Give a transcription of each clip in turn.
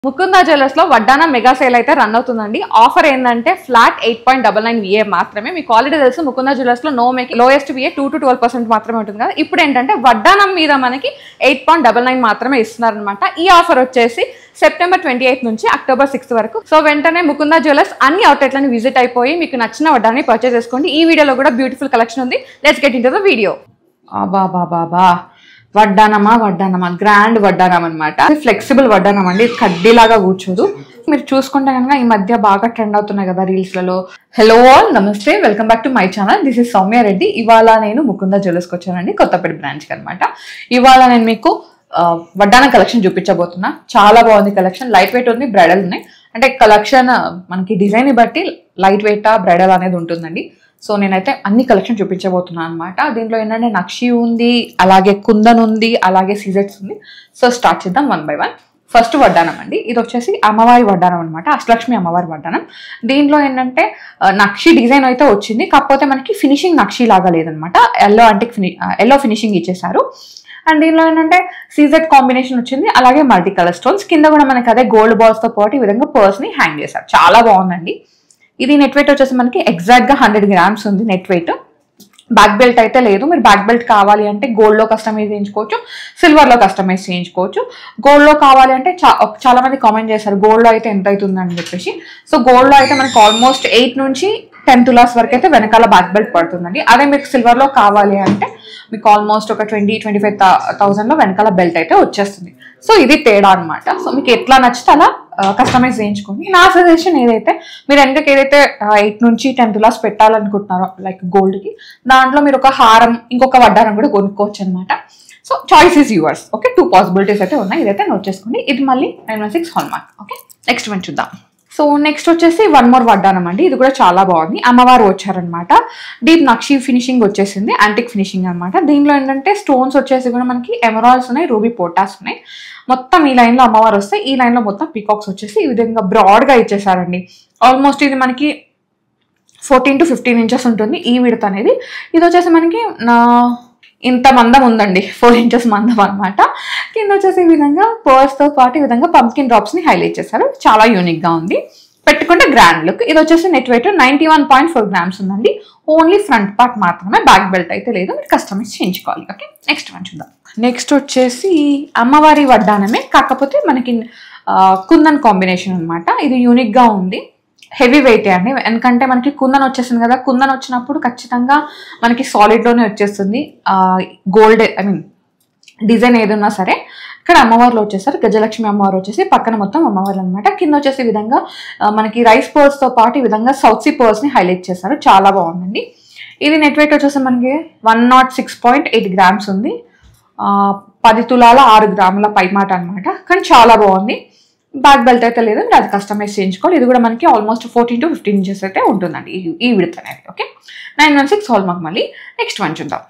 Mukunda jewellers లో వడ్డాన mega sale అయితే రన్ అవుతుందండి ఆఫర్ ఏంటంటే flat eight point double nine VA మాత్రమే మీకు ఆల్రెడీ తెలుసు ముకుందా జ్యువెలర్స్ లో no make lowest VA two to twelve percent మాత్రమే ఉంటుంది కదా ఇప్పుడు ఏంటంటే వడ్డానం మీద మనకి ఎయిట్ పాయింట్ డబల్ నైన్ మాత్రమే ఇస్తున్నారనమాట ఈ ఆఫర్ వచ్చేసి సెప్టెంబర్ ట్వంటీ ఎయిత్ నుంచి అక్టోబర్ సిక్స్త్ వరకు సో వెంటనే ముకుందా జ్యువెలర్స్ అన్ని అవుట్లెట్లను విజిట్ అయిపోయి మీకు నచ్చిన వడ్డాన్ని పర్చేస్ చేసుకోండి ఈ వీడియోలో కూడా బ్యూటిఫుల్ కలెక్షన్ ఉంది let's get into the video బాబా బాబా వడ్డానమా వడ్డానమా గ్రాండ్ వడ్డానం అనమాట ఫ్లెక్సిబుల్ వడ్డానం అండి ఇది కడ్డీలాగా కూర్చోదు మీరు చూసుకుంటే కనుక ఈ మధ్య బాగా ట్రెండ్ అవుతున్నాయి కదా రీల్స్ లలో హలో ఆల్ నమస్తే welcome back to my channel this is Soumya Reddy ఇవాళ నేను ముకుంద జ్యువెలర్స్కి వచ్చానండి కొత్తపేట బ్రాంచ్ కి అనమాట ఇవాళ నేను మీకు ఆ, వడ్డానం కలెక్షన్ చూపించబోతున్నా చాలా బాగుంది కలెక్షన్ లైట్ వెయిట్ ఉంది బ్రైడల్ ఉన్నాయి అంటే కలెక్షన్ మనకి డిజైన్ బట్టి లైట్ వెయిట్ బ్రైడల్ అనేది ఉంటుందండి సో నేనైతే అన్ని కలెక్షన్ చూపించబోతున్నాను అనమాట దీంట్లో ఏంటంటే నక్షి ఉంది అలాగే కుందన్ ఉంది అలాగే సీజెట్స్ ఉంది సో స్టార్ట్ చేద్దాం వన్ బై వన్ ఫస్ట్ వడ్డానం అండి ఇది వచ్చేసి అమ్మవారి వడ్డానం అనమాట అష్టలక్ష్మి అమ్మవారి వడ్డానం దీంట్లో ఏంటంటే ఆ, నక్షి డిజైన్ అయితే వచ్చింది కాకపోతే మనకి ఫినిషింగ్ నక్షి లాగా లేదనమాట ఎల్లో అంటే ఫిని ఎల్లో ఫినిషింగ్ ఇచ్చేసారు అండ్ దీనిలో ఏంటంటే సీజెడ్ కాంబినేషన్ వచ్చింది అలాగే మల్టీ కలర్ స్టోన్స్ కింద కూడా మనకి అదే గోల్డ్ బాల్స్ తో పాటు ఈ విధంగా పర్స్ ని హ్యాంగ్ చేశారు చాలా బాగుందండి ఇది నెట్ వెయిట్ వచ్చేసి మనకి ఎగ్జాక్ట్ గా హండ్రెడ్ గ్రామ్స్ ఉంది నెట్ వెయిట్ బ్యాక్ బెల్ట్ అయితే లేదు మీరు బ్యాక్ బెల్ట్ కావాలి అంటే గోల్డ్ లో కస్టమైజ్ చేయించుకోవచ్చు సిల్వర్ లో కస్టమైజ్ చేయించుకోవచ్చు గోల్డ్ లో కావాలి అంటే చా- చాలా మంది కామెంట్ చేశారు గోల్డ్ లో అయితే ఎంత అవుతుందని చెప్పేసి సో గోల్డ్ లో అయితే మనకి ఆల్మోస్ట్ ఎయిట్ నుంచి టెన్ తులాస్ వరకు అయితే వెనకాల బ్యాక్ బెల్ట్ పడుతుందండి అదే మీకు సిల్వర్ లో కావాలి అంటే మీకు ఆల్మోస్ట్ ఒక ట్వంటీ ట్వంటీ ఫైవ్ థౌసండ్ లో వెనకాల బెల్ట్ అయితే వచ్చేస్తుంది సో ఇది తేడా అన్నమాట సో మీకు ఎట్లా నచ్చితే అలా కస్టమైజ్ చేయించుకోండి నా సజెషన్ ఏదైతే మీరు ఎందుకు ఏదైతే ఎయిట్ నుంచి టెన్ తులాస్ పెట్టాలనుకుంటున్నారో లైక్ గోల్డ్ కి దాంట్లో మీరు ఒక హారం ఇంకొక వడ్డారం కూడా కొనుక్కోవచ్చు అనమాట so choice is yours okay two possibilities అయితే ఉన్నాయి ఇదైతే నోట్ చేసుకోండి ఇది మళ్ళీ nine one six hallmark okay next one చూద్దాం సో నెక్స్ట్ వచ్చేసి వన్ మోర్ వడ్డానం అండి ఇది కూడా చాలా బాగుంది అమ్మవారు వచ్చారనమాట డీప్ నక్షి ఫినిషింగ్ వచ్చేసింది యాంటిక్ ఫినిషింగ్ అన్నమాట దీనిలో ఏంటంటే స్టోన్స్ వచ్చేసి కూడా మనకి ఎమరాల్స్ ఉన్నాయి రూబీ పోటాస్ ఉన్నాయి మొత్తం ఈ లైన్ లో అమ్మవారు వస్తే ఈ లైన్ లో మొత్తం పీకాక్స్ వచ్చేసి ఈ విధంగా బ్రాడ్ గా ఇచ్చేసారండి ఆల్మోస్ట్ ఇది మనకి ఫోర్టీన్ టు ఫిఫ్టీన్ ఇంచెస్ ఉంటుంది ఈ విడత అనేది ఇది వచ్చేసి మనకి నా ఇంత మందం ఉందండి ఫోర్ ఇంచెస్ మందం అనమాట కింద వచ్చేసి ఈ విధంగా పర్స్ తో పాటు ఈ విధంగా పంకిన్ డ్రాప్స్ ని హైలైట్ చేశారు చాలా యూనిక్ గా ఉంది పెట్టుకుంటే గ్రాండ్ లుక్ ఇది వచ్చేసి net weight ninety one point four grams ఉందండి ఓన్లీ ఫ్రంట్ పార్ట్ మాత్రమే బ్యాక్ బెల్ట్ అయితే లేదు మీరు కస్టమైజ్ చేయించుకోవాలి ఓకే నెక్స్ట్ వన్ చూద్దాం నెక్స్ట్ వచ్చేసి అమ్మవారి వడ్డానమే కాకపోతే మనకి ఆ, కుందన్ కాంబినేషన్ అన్నమాట ఇది యూనిక్ గా ఉంది హెవీ వెయిట్ అండి ఎందుకంటే మనకి కుందన్ వచ్చేసింది కదా కుందన్ వచ్చినప్పుడు ఖచ్చితంగా మనకి సాలిడ్ లోనే వచ్చేస్తుంది గోల్డ్ ఐ మీన్ డిజైన్ ఏదన్నా సరే ఇక్కడ అమ్మవార్లు వచ్చేసారు గజలక్ష్మి అమ్మవారు వచ్చేసి పక్కన మొత్తం అమ్మవార్లు అనమాట కింద వచ్చేసి ఈ విధంగా ఆ, మనకి రైస్ పర్స్ తో పాటు ఈ విధంగా సౌత్ సీ పర్స్ ని హైలైట్ చేశారు చాలా బాగుందండి ఇది నెట్ వెయిట్ వచ్చేసి మనకి one naught six point eight grams ఉంది ఆ, పది తులాల ఆరు గ్రాముల పైమాట అన్నమాట కానీ చాలా బాగుంది బ్యాక్ బెల్ట్ అయితే లేదు మీరు అది కస్టమైజ్ చేయించుకోవాలి ఇది కూడా మనకి almost fourteen to fifteen inches అయితే ఉంటుందండి ఈ- ఈ విడత అనేది okay nine one six hall మాకు మళ్ళీ నెక్స్ట్ వన్ చూద్దాం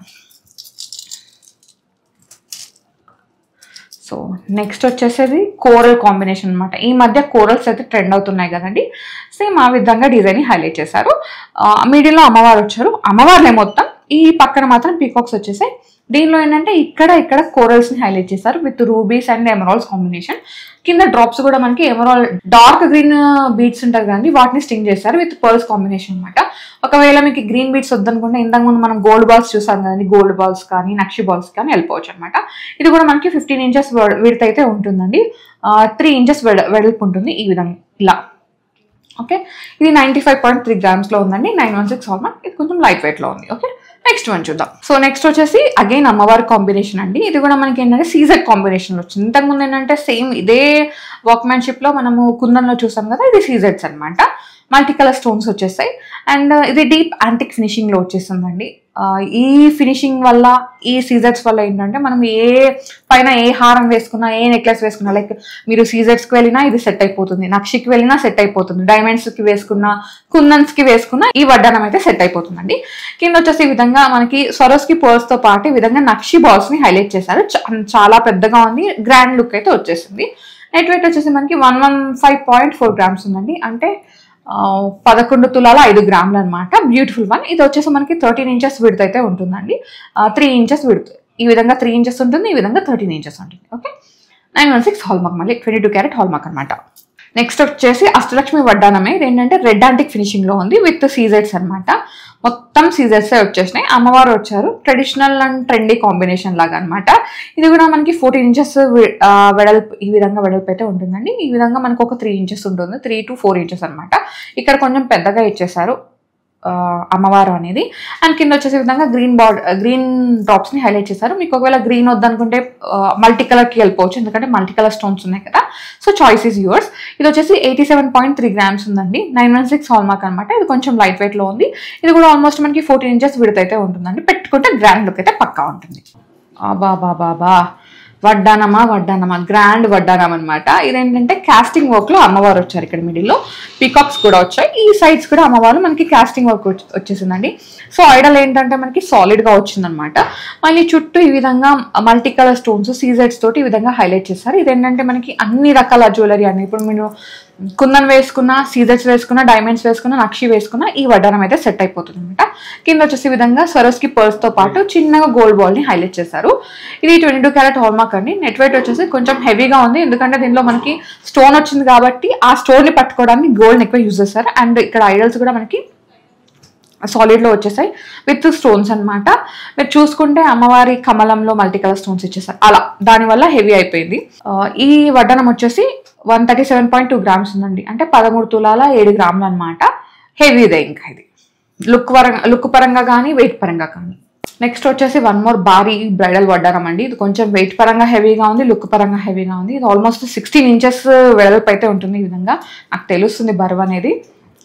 సో నెక్స్ట్ వచ్చేసేది కోరల్ కాంబినేషన్ అన్నమాట ఈ మధ్య కోరల్స్ అయితే ట్రెండ్ అవుతున్నాయి కదండి సేమ్ ఆ విధంగా డిజైన్ హైలైట్ చేశారు మిడిల్లో అమ్మవారు వచ్చారు అమ్మవారులే మొత్తం ఈ పక్కన మాత్రం పీకాక్స్ వచ్చేసాయి దీనిలో ఏంటంటే ఇక్కడ ఇక్కడ కోరల్స్ ని హైలైట్ చేశారు with rubies and emeralds combination కింద డ్రాప్స్ కూడా మనకి ఎమరాల్ డార్క్ గ్రీన్ బీడ్స్ ఉంటాయి కదండి వాటిని స్టింగ్ చేశారు విత్ పర్ల్స్ కాంబినేషన్ అన్నమాట ఒకవేళ మీకు గ్రీన్ బీడ్స్ వద్దనుకుంటే ఇంతకు ముందు మనం గోల్డ్ బాల్స్ చూసాం కదండి గోల్డ్ బాల్స్ కానీ నక్షి బాల్స్ కానీ వెళ్ళిపోవచ్చు అనమాట ఇది కూడా మనకి ఫిఫ్టీన్ ఇంచెస్ విడత అయితే ఉంటుందండి త్రీ ఇంచెస్ వెడల్పు ఉంటుంది ఈ విధంగా ఇలా ఓకే ఇది ninety five point three grams లో ఉందండి నైన్ వన్ సిక్స్ హాల్మార్క్ ఇది కొంచెం లైట్ వెయిట్ లో ఉంది ఓకే నెక్స్ట్ వన్ చూద్దాం సో నెక్స్ట్ వచ్చేసి అగైన్ అమ్మవారి కాంబినేషన్ అండి ఇది కూడా మనకి ఏంటంటే సీజెడ్ కాంబినేషన్ వచ్చింది ఇంతకుముందు ఏంటంటే సేమ్ ఇదే వర్క్మెన్షిప్ లో మనము కుందన్లో చూసాం కదా ఇది సీజెడ్స్ అన్నమాట మల్టీ కలర్ స్టోన్స్ వచ్చేస్తాయి అండ్ ఇది డీప్ యాంటిక్ ఫినిషింగ్ లో వచ్చేస్తుందండి ఆ, ఈ ఫినిషింగ్ వల్ల ఈ సీజర్స్ వల్ల ఏంటంటే మనం ఏ పైన ఏ హారం వేసుకున్నా ఏ నెక్లెస్ వేసుకున్నా లైక్ మీరు సీజర్స్ కి వెళ్ళినా ఇది సెట్ అయిపోతుంది నక్షికి వెళ్ళినా సెట్ అయిపోతుంది డైమండ్స్ కి వేసుకున్నా కుందన్స్ కి వేసుకున్నా ఈ వడ్డానం అయితే సెట్ అయిపోతుందండి కింద వచ్చేసి ఈ విధంగా మనకి సొరస్ కి పర్స్ తో పాటు ఈ విధంగా నక్షి బాల్స్ ని హైలైట్ చేశారు చా- చాలా పెద్దగా ఉంది గ్రాండ్ లుక్ అయితే వచ్చేసింది నెట్ వెయిట్ వచ్చేసి మనకి one one five point four grams ఉందండి అంటే ఆ, పదకొండు తులాల ఐదు గ్రాములు అనమాట బ్యూటిఫుల్ వన్ ఇది వచ్చేసి మనకి థర్టీన్ ఇంచెస్ విడత అయితే ఉంటుందండి త్రీ ఇంచెస్ విడత ఈ విధంగా త్రీ ఇంచెస్ ఉంటుంది ఈ విధంగా థర్టీన్ ఇంచెస్ ఉంటుంది okay nine one six hallmark మళ్ళీ ట్వంటీ టూ క్యారెట్ హాల్మార్క్ అనమాట నెక్స్ట్ వచ్చేసి అష్టలక్ష్మి వడ్డానమే ఇది ఏంటంటే రెడ్ ఆంటిక్ ఫినిషింగ్ లో ఉంది విత్ సీజెడ్స్ అన్నమాట మొత్తం సీజర్స్ వచ్చేసినాయి అమ్మవారు వచ్చారు ట్రెడిషనల్ అండ్ ట్రెండీ కాంబినేషన్ లాగా అన్నమాట ఇది కూడా మనకి ఫోర్టీన్ ఇంచెస్ వెడల్పు ఈ విధంగా వెడల్పు అయితే ఉంటుందండి ఈ విధంగా మనకు ఒక త్రీ ఇంచెస్ ఉంటుంది త్రీ టు ఫోర్ ఇంచెస్ అన్నమాట ఇక్కడ కొంచెం పెద్దగా ఇచ్చేసారు ఆ, అమ్మవారు అనేది అండ్ కింద వచ్చేసే విధంగా గ్రీన్ బార్డ్ గ్రీన్ డ్రాప్స్ ని హైలైట్ చేశారు మీకు ఒకవేళ గ్రీన్ వద్దనుకుంటే మల్టీ కలర్ కి వెళ్ళిపోవచ్చు ఎందుకంటే మల్టీ కలర్ స్టోన్స్ ఉన్నాయి కదా సో చాయిస్ ఈస్ యువర్స్ ఇది వచ్చేసి eighty seven point three grams ఉందండి నైన్ వన్ సిక్స్ హాల్మార్క్ అనమాట ఇది కొంచెం లైట్ వెయిట్ లో ఉంది ఇది కూడా ఆల్మోస్ట్ మనకి ఫోర్టీన్ ఇంచెస్ విడత అయితే ఉంటుందండి పెట్టుకుంటే గ్రాండ్ లుక్ అయితే పక్కా ఉంటుంది బా బా బా బా వడ్డానమా వడ్డానమా గ్రాండ్ వడ్డానం అనమాట ఇదేంటంటే కాస్టింగ్ వర్క్ లో అమ్మవారు వచ్చారు ఇక్కడ మిడిల్ లో పీకాక్స్ కూడా వచ్చాయి ఈ సైడ్స్ కూడా అమ్మవారు మనకి కాస్టింగ్ వర్క్ వచ్చేసిందండి సో ఐడల్ ఏంటంటే మనకి సాలిడ్ గా వచ్చిందనమాట మళ్ళీ చుట్టూ ఈ విధంగా మల్టీ కలర్ స్టోన్స్ సీజెడ్స్ తోటి ఈ విధంగా హైలైట్ చేస్తారు ఇదేంటంటే మనకి అన్ని రకాల జ్యువెలరీ అని ఇప్పుడు మీరు కుందన్ వేసుకున్న సీజర్స్ వేసుకున్న డైమండ్స్ వేసుకున్న నక్షి వేసుకున్న ఈ వడ్డానం అయితే సెట్ అయిపోతుంది అనమాట కింద వచ్చేసి ఈ విధంగా సరస్కి పర్స్ తో పాటు చిన్నగా గోల్డ్ బాల్ ని హైలైట్ చేశారు ఇది ట్వంటీ టూ క్యారెట్ హాల్మార్క్ అండి నెట్ వెయిట్ వచ్చేసి కొంచెం హెవీగా ఉంది ఎందుకంటే దీనిలో మనకి స్టోన్ వచ్చింది కాబట్టి ఆ స్టోన్ ని పట్టుకోవడానికి గోల్డ్ ఎక్కువ యూజ్ చేస్తారు అండ్ ఇక్కడ ఐడల్స్ కూడా మనకి సాలిడ్ లో వచ్చేసాయి విత్ స్టోన్స్ అన్నమాట మీరు చూసుకుంటే అమ్మవారి కమలంలో మల్టీ కలర్ స్టోన్స్ ఇచ్చేసారు అలా దానివల్ల హెవీ అయిపోయింది ఆ, ఈ వడ్డనం వచ్చేసి one thirty seven point two grams ఉందండి అంటే పదమూడు తులాల ఏడు గ్రాములు అనమాట హెవీదే ఇంకా ఇది లుక్ పరంగా లుక్ పరంగా కానీ వెయిట్ పరంగా కానీ నెక్స్ట్ వచ్చేసి వన్ మోర్ భారీ బ్రైడల్ వడ్డానం అండి ఇది కొంచెం వెయిట్ పరంగా హెవీగా ఉంది లుక్ పరంగా హెవీగా ఉంది ఇది ఆల్మోస్ట్ సిక్స్టీన్ ఇంచెస్ వెడల్పు అయితే ఉంటుంది ఈ విధంగా నాకు తెలుస్తుంది బరువు అనేది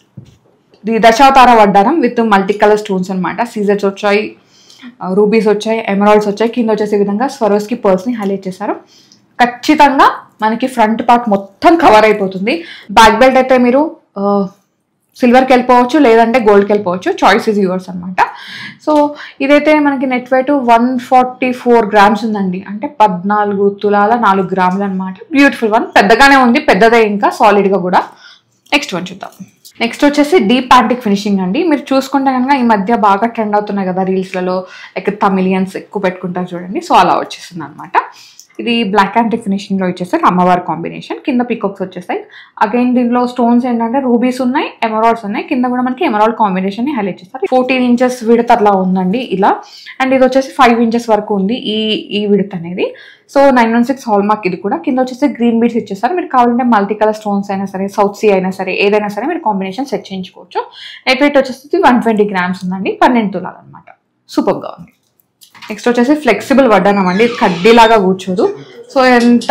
ఇది దశావతార వడ్డారం విత్ మల్టీ కలర్ స్టోన్స్ అనమాట సీజర్స్ వచ్చాయి రూబీస్ వచ్చాయి ఎమరాల్డ్స్ వచ్చాయి కింద వచ్చేసే విధంగా స్వరోస్కి పర్స్ని హైలైట్ చేశారు ఖచ్చితంగా మనకి ఫ్రంట్ పార్ట్ మొత్తం కవర్ అయిపోతుంది బ్యాక్ బెల్ట్ అయితే మీరు సిల్వర్కి వెళ్ళిపోవచ్చు లేదంటే గోల్డ్కి వెళ్ళిపోవచ్చు చాయిస్ ఇస్ యూవర్స్ అనమాట సో ఇదైతే మనకి net weight one forty four grams ఉందండి అంటే పద్నాలుగు తులాల నాలుగు గ్రాములు అనమాట బ్యూటిఫుల్ వన్ పెద్దగానే ఉంది పెద్దదే ఇంకా సాలిడ్గా కూడా నెక్స్ట్ వన్ చూద్దాం నెక్స్ట్ వచ్చేసి డీప్ యాంటిక్ ఫినిషింగ్ అండి మీరు చూసుకుంటే కనుక ఈ మధ్య బాగా ట్రెండ్ అవుతున్నాయి కదా రీల్స్లలో లైక్ తమిలియన్స్ ఎక్కువ పెట్టుకుంటారు చూడండి సో అలా వచ్చేసింది అనమాట ఇది బ్లాక్ యాంటిక్ ఫినిషింగ్ లో ఇచ్చేసారు అమ్మవారి కాంబినేషన్ కింద పికాక్స్ వచ్చేసాయి అగైన్ దీనిలో స్టోన్స్ ఏంటంటే రూబీస్ ఉన్నాయి ఎమరాల్డ్స్ ఉన్నాయి కింద కూడా మనకి ఎమరాల్డ్ కాంబినేషన్ ని హైలైట్ చేస్తారు ఫోర్టీన్ ఇంచెస్ విడత అట్లా ఉందండి ఇలా అండ్ ఇది వచ్చేసి ఫైవ్ ఇంచెస్ వరకు ఉంది ఈ ఈ విడత అనేది so nine one six hallmark ఇది కూడా కింద వచ్చేసి గ్రీన్ బీడ్స్ ఇచ్చేస్తారు మీరు కావాలంటే మల్టీ కలర్ స్టోన్స్ అయినా సరే సౌత్ సీ అయినా సరే ఏదైనా సరే మీరు కాంబినేషన్ సెట్ చేయించుకోవచ్చు నెట్ వెయిట్ వచ్చేసి వన్ ట్వంటీ గ్రామ్స్ ఉందండి పన్నెండు తులాలు అనమాట సూపర్గా ఉంది నెక్స్ట్ వచ్చేసి ఫ్లెక్సిబుల్ వడ్డానం అండి ఇది కడ్డీలాగా కూర్చోదు సో ఎంత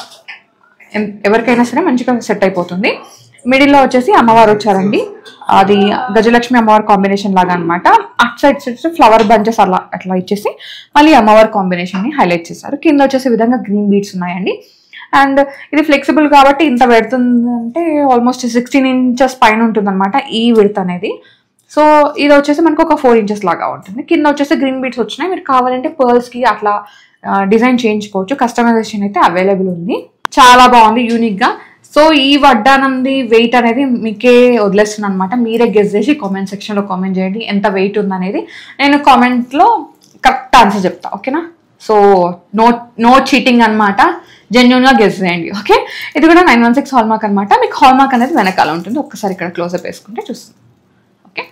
ఎన్- ఎవరికైనా సరే మంచిగా సెట్ అయిపోతుంది మిడిల్లో వచ్చేసి అమ్మవారు వచ్చారండి అది గజలక్ష్మి అమ్మవారి కాంబినేషన్ లాగా అనమాట అట్ సైడ్ వచ్చేసి ఫ్లవర్ బంచెస్ అలా అట్లా ఇచ్చేసి మళ్ళీ అమ్మవారి కాంబినేషన్ ని హైలైట్ చేశారు కింద వచ్చేసి ఈ విధంగా గ్రీన్ బీడ్స్ ఉన్నాయండి అండ్ ఇది ఫ్లెక్సిబుల్ కాబట్టి ఇంత పెడుతుంది అంటే ఆల్మోస్ట్ సిక్స్టీన్ ఇంచెస్ పైన ఉంటుంది అనమాట ఈ విడత్ అనేది సో ఇది వచ్చేసి మనకు ఒక ఫోర్ ఇంచెస్ లాగా ఉంటుంది కింద వచ్చేసి గ్రీన్ బీట్స్ వచ్చినాయి మీరు కావాలంటే pearls కి అట్లా డిజైన్ చేయించుకోవచ్చు కస్టమైజేషన్ అయితే అవైలబుల్ ఉంది చాలా బాగుంది యూనిక్ గా సో ఈ వడ్డానంది వెయిట్ అనేది మీకే వదిలేస్తున్నాను అనమాట మీరే గెస్ చేసి కామెంట్ సెక్షన్ లో కామెంట్ చేయండి ఎంత వెయిట్ ఉందనేది నేను కామెంట్ లో కరెక్ట్ ఆన్సర్ చెప్తా ఓకేనా సో నో నో చీటింగ్ అనమాట జెన్యున్ గా గెస్ చేయండి ఓకే ఇది కూడా నైన్ వన్ సిక్స్ హాల్మార్క్ అనమాట మీకు హాల్మార్క్ అనేది వెనకాల ఉంటుంది ఒక్కసారి ఇక్కడ క్లోజ్అప్ వేసుకుంటే చూస్తుంది ఓకే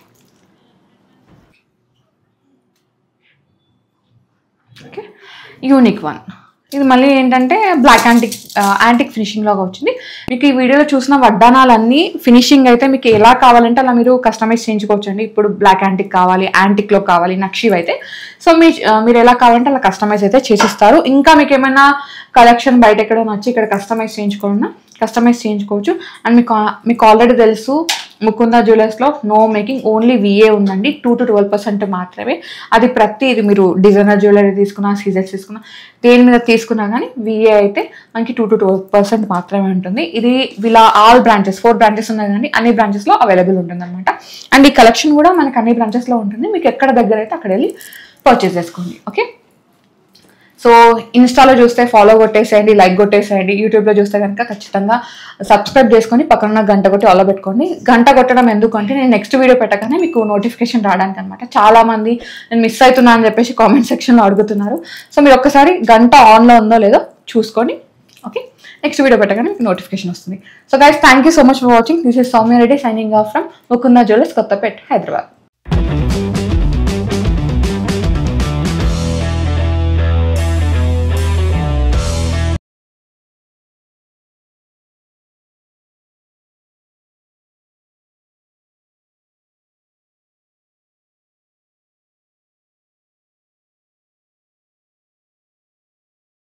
ఓకే యూనిక్ వన్ ఇది మళ్ళీ ఏంటంటే బ్లాక్ యాంటిక్ యాంటిక్ ఫినిషింగ్ లాగా వచ్చింది మీకు ఈ వీడియోలో చూసిన వడ్డానాలన్నీ ఫినిషింగ్ అయితే మీకు ఎలా కావాలంటే అలా మీరు కస్టమైజ్ చేయించుకోవచ్చు అండి ఇప్పుడు బ్లాక్ యాంటిక్ కావాలి యాంటిక్ లో కావాలి నక్షివ్ అయితే సో మీ ఆ, మీరు ఎలా కావాలంటే అలా కస్టమైజ్ అయితే చేసిస్తారు ఇంకా మీకు ఏమైనా కలెక్షన్ బయట ఎక్కడ నచ్చి ఇక్కడ కస్టమైజ్ చేయించుకోవాలన్నా కస్టమైజ్ చేయించుకోవచ్చు అండ్ మీకు ఆ- మీకు ఆల్రెడీ తెలుసు ముకుంద జ్యువెలర్స్లో నో మేకింగ్ ఓన్లీ విఏ ఉందండి టూ టు ట్వెల్వ్ పర్సెంట్ మాత్రమే అది ప్రతి ఇది మీరు డిజైనర్ జ్యువెలరీ తీసుకున్నా సీజర్స్ తీసుకున్నా దేని మీద తీసుకున్నా కానీ విఏ అయితే మనకి టూ టు ట్వెల్వ్ పర్సెంట్ మాత్రమే ఉంటుంది ఇది వీళ్ళ ఆల్ బ్రాంచెస్ ఫోర్ బ్రాంచెస్ ఉన్నాయి కానీ అన్ని బ్రాంచెస్లో అవైలబుల్ ఉంటుంది అనమాట అండ్ ఈ కలెక్షన్ కూడా మనకి అన్ని బ్రాంచెస్లో ఉంటుంది మీకు ఎక్కడ దగ్గర అయితే అక్కడ వెళ్ళి పర్చేస్ చేసుకోండి ఓకే సో ఇన్స్టాలో చూస్తే ఫాలో కొట్టేసేయండి లైక్ కొట్టేసేయండి యూట్యూబ్లో చూస్తే కనుక ఖచ్చితంగా సబ్స్క్రైబ్ చేసుకొని పక్కన గంట కొట్టి ఆలో పెట్టుకోండి గంట కొట్టడం ఎందుకంటే నేను నెక్స్ట్ వీడియో పెట్టగానే మీకు నోటిఫికేషన్ రావడానికి అనమాట చాలా మంది నేను మిస్ అవుతున్నా అని చెప్పేసి కామెంట్ సెక్షన్లో అడుగుతున్నారు సో మీరు ఒక్కసారి గంట ఆన్లో ఉందో లేదో చూసుకొని ఓకే నెక్స్ట్ వీడియో పెట్టగానే మీకు నోటిఫికేషన్ వస్తుంది so guys thank you so much for watching this is Soumya Reddy signing off from Mukunda jewellers Kothapet Hyderabad